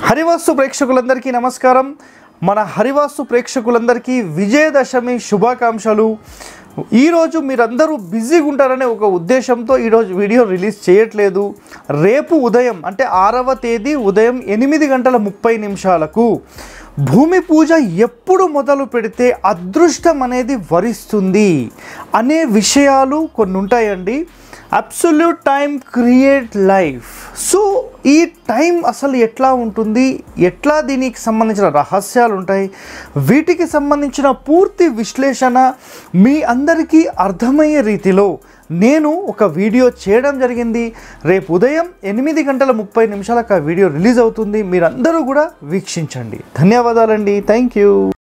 హరివాస్తు ప్రేక్షకులందరికీ నమస్కారం మన హరివాస్తు ప్రేక్షకులందరికీ విజయదశమి శుభాకాంక్షలు ఈరోజు మీరందరూ బిజీగా ఉంటారనే ఒక ఉద్దేశంతో ఈరోజు వీడియో రిలీజ్ చేయట్లేదు రేపు ఉదయం అంటే ఆరవ తేదీ ఉదయం ఎనిమిది గంటల ముప్పై నిమిషాలకు భూమి పూజ ఎప్పుడు మొదలు పెడితే అదృష్టం అనేది వరిస్తుంది అనే విషయాలు కొన్ని ఉంటాయండి absolute time create life so ఈ టైం అసలు ఎట్లా ఉంటుంది ఎట్లా దీనికి సంబంధించిన రహస్యాలు ఉంటాయి వీటికి సంబంధించిన పూర్తి విశ్లేషణ మీ అందరికీ అర్థమయ్యే రీతిలో నేను ఒక వీడియో చేయడం జరిగింది రేపు ఉదయం ఎనిమిది గంటల ముప్పై నిమిషాలకు ఆ వీడియో రిలీజ్ అవుతుంది మీరందరూ కూడా వీక్షించండి ధన్యవాదాలండి థ్యాంక్ యూ